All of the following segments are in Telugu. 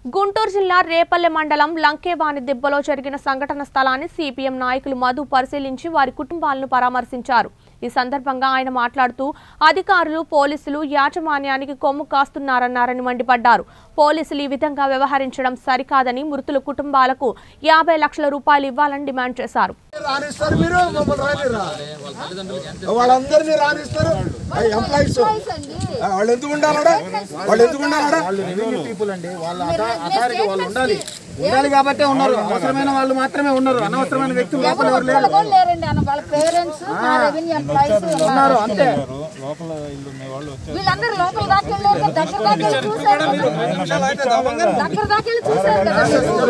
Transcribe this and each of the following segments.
గుంటూరు జిల్లా రేపల్లె మండలం లంకేవాణి దిబ్బలో జరిగిన సంఘటన స్థలాన్ని సిపిఎం నాయకులు మధు పరిశీలించి వారి కుటుంబాలను పరామర్శించారు ఈ సందర్భంగా ఆయన మాట్లాడుతూ అధికారులు పోలీసులు యాజమాన్యానికి కొమ్ము కాస్తున్నారన్నారని మండిపడ్డారు పోలీసులు ఈ విధంగా వ్యవహరించడం సరికాదని మృతుల కుటుంబాలకు యాభై లక్షల రూపాయలు ఇవ్వాలని డిమాండ్ చేశారు రానిస్తారు మీరు మమ్మల్ని రానిరా వాళ్ళందరినీ రానిస్తారు ఎంప్లాయీస్ వాళ్ళు ఎందుకు ఉండాలడా వాళ్ళు ఎందుకు ఉండాలడా పీపుల్ అండి వాళ్ళ అథారిటీ వాళ్ళు ఉండాలి ఉండాలి కాబట్టే ఉన్నారు అవసరమైన వాళ్ళు మాత్రమే ఉన్నారు అనవసరమైన వ్యక్తులు లోపల ఎవరు లేరు కూడా లేరండి అన్న వాళ్ళ పేరెంట్స్ మా రెవెన్యూ ఎంప్లాయీస్ ఉన్నారు అంతే వీళ్ళందరూ లోపల దాకా వెళ్ళారు దగ్గర దాకా వెళ్ళి చూసారు దగ్గర దాకా వెళ్ళి చూసారు కదా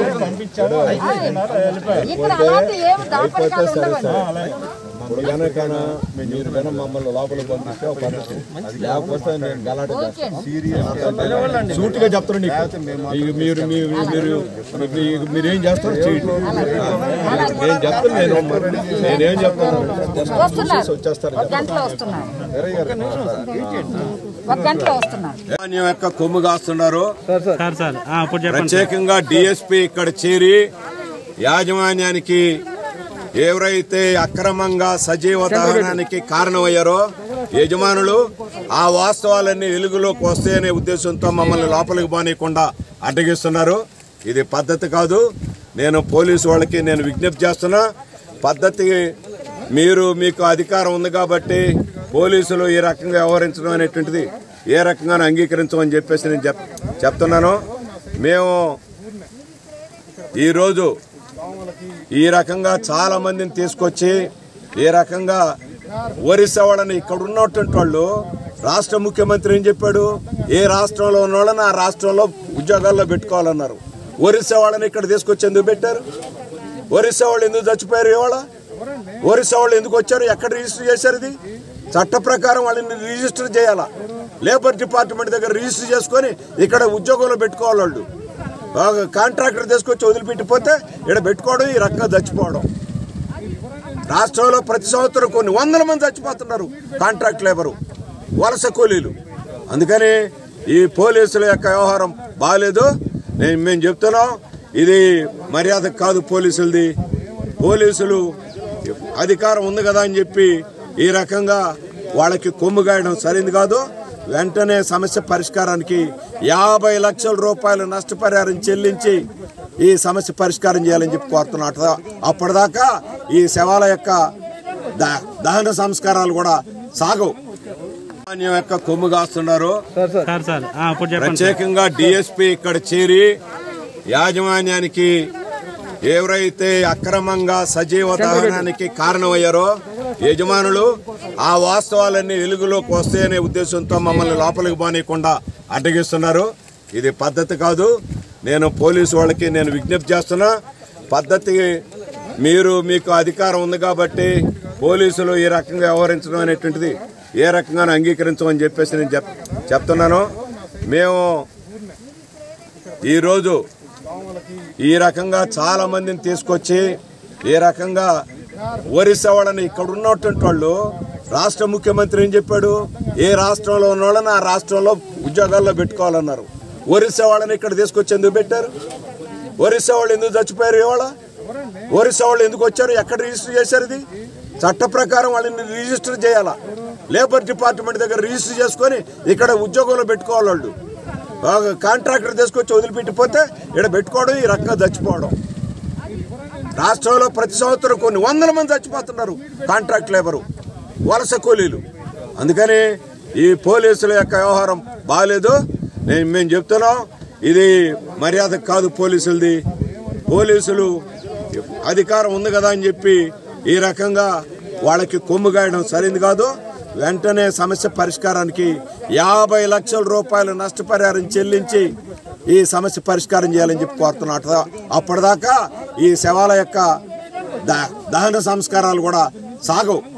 మీరు. ఇక్కడ అలాంటి ఏమి దాపరికాలు ఉండవండి ఇప్పుడు కనుక మీరు కనుక మమ్మల్ని లోపల పంపిస్తే ఒక పద్ధతి అది లేకపోతే నేను గలాట సీరియస్ సూట్ గా చెప్తాను నీకు ఇక మీరు మీరు మీరు మీరు- మీరేం చేస్తారు చేయండి నేను చెప్తాను నేను నేనేం చెప్తాను వస్తున్నారు వచ్చేస్తారు ఒక గంటలో వస్తున్నారు ఒక గంటలో వస్తున్నారు యాజమాన్యం యొక్క కొమ్ము కాస్తున్నారు సార్ సార్ ఆ, ఇప్పుడు చెప్పండి ప్రత్యేకంగా డిఎస్పీ ఇక్కడ చేరి యాజమాన్యానికి ఎవరైతే అక్రమంగా సజీవ దహనానికి కారణమయ్యారో యజమానులు ఆ వాస్తవాలన్నీ వెలుగులోకి వస్తాయనే ఉద్దేశంతో మమ్మల్ని లోపలికి పోనీయకుండా అడ్డగిస్తున్నారు ఇది పద్ధతి కాదు నేను పోలీసు వాళ్ళకి నేను విజ్ఞప్తి చేస్తున్నా పద్ధతి మీరు మీకు అధికారం ఉంది కాబట్టి పోలీసులు ఈ రకంగా వ్యవహరించడం అనేటువంటిది ఏ రకంగానూ అంగీకరించమని చెప్పేసి నేను చెప్ చెప్తున్నాను మేము ఈరోజు ఈ రకంగా చాలా మందిని తీసుకొచ్చి ఈ రకంగా ఒరిస్సా వాళ్ళని ఇక్కడ ఉన్నటువంటి వాళ్ళు రాష్ట్ర ముఖ్యమంత్రి ఏం చెప్పాడు ఏ రాష్ట్రంలో ఉన్న వాళ్ళని ఆ రాష్ట్రంలో ఉద్యోగాల్లో పెట్టుకోవాలన్నారు ఒరిస్సా వాళ్ళని ఇక్కడ తీసుకొచ్చి ఎందుకు పెట్టారు ఒరిస్సా వాళ్ళు ఎందుకు చచ్చిపోయారు ఇవాళ ఒరిస్సా వాళ్ళు ఎందుకు వచ్చారు ఎక్కడ రిజిస్టర్ చేశారు ఇది చట్ట ప్రకారం వాళ్ళని రిజిస్టర్ చేయాలా లేబర్ డిపార్ట్మెంట్ దగ్గర రిజిస్టర్ చేసుకొని ఇక్కడ ఉద్యోగంలో పెట్టుకోవాలి వాళ్ళు బాగా కాంట్రాక్టర్ తీసుకొచ్చి వదిలిపెట్టిపోతే ఇక్కడ పెట్టుకోవడం ఈ రకంగా చచ్చిపోవడం రాష్ట్రంలో ప్రతి సంవత్సరం కొన్ని వందల మంది చచ్చిపోతున్నారు కాంట్రాక్ట్ లేబరు వలస కూలీలు అందుకని ఈ పోలీసుల యొక్క వ్యవహారం బాగాలేదు నేను మేము చెప్తున్నాం ఇది మర్యాద కాదు పోలీసులది పోలీసులు అధికారం ఉంది కదా అని చెప్పి ఈ రకంగా వాళ్ళకి కొమ్ము గాయడం సరైంది కాదు వెంటనే సమస్య పరిష్కారానికి యాభై లక్షల రూపాయల నష్టపరిహారం చెల్లించి ఈ సమస్య పరిష్కారం చేయాలని చెప్పి కోరుతున్నా అట్లా- అప్పటిదాకా ఈ శవాల యొక్క ద- దహన సంస్కారాలు కూడా సాగవు యాజమాన్యం యొక్క కొమ్ము కాస్తున్నారు సార్ సార్ ఆ, ఇప్పుడు చెప్పండి సార్. ప్రత్యేకంగా డిఎస్పీ ఇక్కడ చేరి యాజమాన్యానికి ఎవరైతే అక్రమంగా సజీవ దహనానికి కారణమయ్యారో యజమానులు ఆ వాస్తవాలన్నీ వెలుగులోకి వస్తాయనే ఉద్దేశంతో మమ్మల్ని లోపలికి పోనీయకుండా అడ్డగిస్తున్నారు ఇది పద్ధతి కాదు నేను పోలీసు వాళ్ళకి నేను విజ్ఞప్తి చేస్తున్నా పద్ధతి మీరు మీకు అధికారం ఉంది కాబట్టి పోలీసులు ఈ రకంగా వ్యవహరించడం అనేటువంటిది ఏ రకంగానూ అంగీకరించమని చెప్పేసి నేను చెప్ చెప్తున్నాను మేము ఈరోజు ఈ రకంగా చాలా మందిని తీసుకొచ్చి ఈ రకంగా ఒరిస్సా వాళ్ళని ఇక్కడ ఉన్నటువంటి వాళ్ళు రాష్ట్ర ముఖ్యమంత్రి ఏం చెప్పాడు ఏ రాష్ట్రంలో ఉన్న వాళ్ళని ఆ రాష్ట్రంలో ఉద్యోగాల్లో పెట్టుకోవాలన్నారు ఒరిస్సా వాళ్ళని ఇక్కడ తీసుకొచ్చి ఎందుకు పెట్టారు ఒరిస్సా వాళ్ళు ఎందుకు చచ్చిపోయారు ఇవాళ ఒరిస్సా వాళ్ళు ఎందుకు వచ్చారు ఎక్కడ రిజిస్టర్ చేశారు ఇది చట్ట ప్రకారం వాళ్ళని రిజిస్టర్ చేయాలా లేబర్ డిపార్ట్మెంట్ దగ్గర రిజిస్టర్ చేసుకొని ఇక్కడ ఉద్యోగంలో పెట్టుకోవాలి వాళ్ళు బాగా కాంట్రాక్టర్ తీసుకొచ్చి వదిలిపెట్టిపోతే ఇక్కడ పెట్టుకోవడం ఈ రకంగా చచ్చిపోవడం రాష్ట్రంలో ప్రతి సంవత్సరం కొన్ని వందల మంది చచ్చిపోతున్నారు కాంట్రాక్ట్ లేబరు వలస కూలీలు అందుకని ఈ పోలీసుల యొక్క వ్యవహారం బాగాలేదు నేను మేము చెప్తున్నాం ఇది మర్యాద కాదు పోలీసులది పోలీసులు అధికారం ఉంది కదా అని చెప్పి ఈ రకంగా వాళ్ళకి కొమ్ము గాయడం సరైంది కాదు వెంటనే సమస్య పరిష్కారానికి యాభై లక్షల రూపాయల నష్టపరిహారం చెల్లించి ఈ సమస్య పరిష్కారం చేయాలని చెప్పి కోరుతున్నా అట్లా- అప్పటిదాకా ఈ శవాల యొక్క ద- దహన సంస్కారాలు కూడా సాగవు